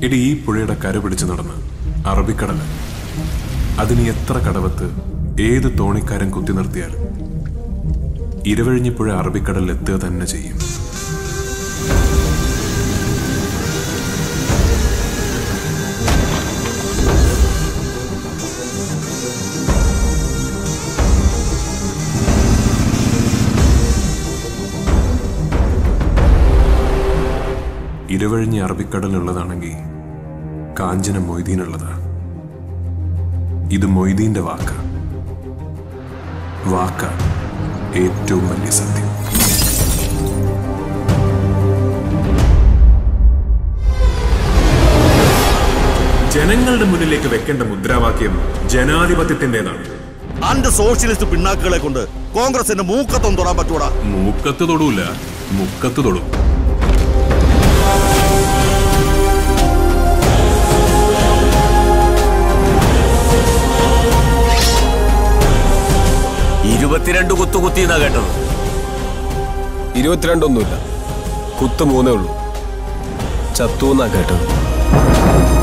എടി ഈ പുഴയുടെ കര പിടിച്ച് നടന്ന് അറബിക്കടല് അതിന് എത്ര കടവത്ത് ഏത് തോണിക്കാരൻ കുത്തി നിർത്തിയാലും ഇരവഴിഞ്ഞിപ്പുഴ അറബിക്കടലിൽ എത്തുക തന്നെ ചെയ്യും ഇരവഴിഞ്ഞ് അറബിക്കടലുള്ളതാണെങ്കിൽ കാഞ്ചന മൊയ്തീനുള്ളതാ ഇത് മൊയ്തീന്റെ വാക്ക വാക്ക ഏറ്റവും വലിയ സത്യം ജനങ്ങളുടെ മുന്നിലേക്ക് വെക്കേണ്ട മുദ്രാവാക്യം ജനാധിപത്യത്തിന്റേതാണ് അന്റെ സോഷ്യലിസ്റ്റ് പിണ്ണാക്കുകളെ കൊണ്ട് കോൺഗ്രസിന്റെ മൂക്കത്തൊന്നും തൊടാൻ പറ്റൂടാ മൂക്കത്ത് തൊടൂല മുക്കത്ത് തൊടും ഇരുപത്തിരണ്ട് കുത്തു കുത്തിന്നാ കേട്ടത് ഇരുപത്തിരണ്ടൊന്നുമില്ല കുത്ത് മൂന്നേ ഉള്ളൂ ചത്തു എന്നാ കേട്ടത്